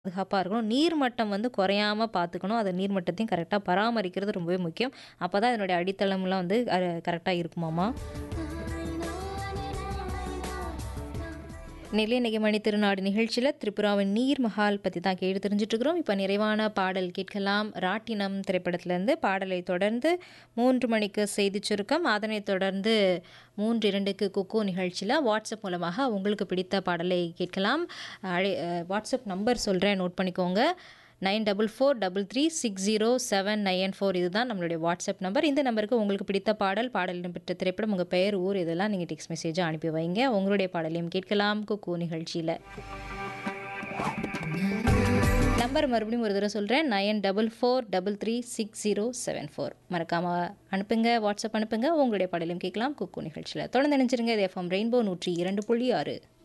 பாதுகாப்பா இருக்கணும். நீர்மட்டம் வந்து குறையாம பார்த்துக்கணும். அத நீர்மட்டத்தையும் கரெக்ட்டா பராமரிக்கிறது ரொம்பவே முக்கியம். அப்பதான் இதனுடைய அடித்தளம்லாம் வந்து அ கரெக்ட்டா இருக்குமாமா. நெல்லை நிகமணி திருநாடு நிகழ்ச்சியில திரிபுராவின் நீர் மஹால் பத்தி தான் கேட்டு தெரிஞ்சுட்டு இருக்கிறோம். இப்ப நிறைவான பாடல் கேட்கலாம். ராட்டினம் திரைப்படத்திலிருந்து பாடலை தொடர்ந்து 3 மணிக்கு செய்திச் சுருக்கம். அதனைத் தொடர்ந்து 3:02க்கு குக்கூ நிகழ்ச்சியில வாட்ஸ்அப் மூலமாக உங்களுக்கு பிடித்த பாடலை கேட்கலாம். அழை அ வாட்ஸ்அப் நம்பர் சொல்றேன் நோட் பண்ணிக்கோங்க. 9443360794 இதுதான் நம்மளுடைய வாட்ஸ்அப் நம்பர். இந்த நம்பருக்கு உங்களுக்கு பிடித்த பாடல், பாடல் இடம்பெற்ற திரைப்படம், உங்க பெயர், ஊர் இதெல்லாம் நீங்க டெக்ஸ்ட் மெசேஜா அனுப்பி வைங்க. உங்களுடைய பாடலையும் கேட்கலாம் குக்கூ நிகழ்ச்சியில. நம்பர் மறுபடியும் ஒரு தடவ சொல்றேன். 9443360794 மறக்காம அனுப்புங்க. வாட்ஸ்அப் அனுப்புங்க. உங்களுடைய பாடலையும் கேட்கலாம் குக்கூ நிகழ்ச்சியில. தொடர்ந்து இணைஞ்சிருங்க. இது எஃப்எம் ரெயின்போ 102.6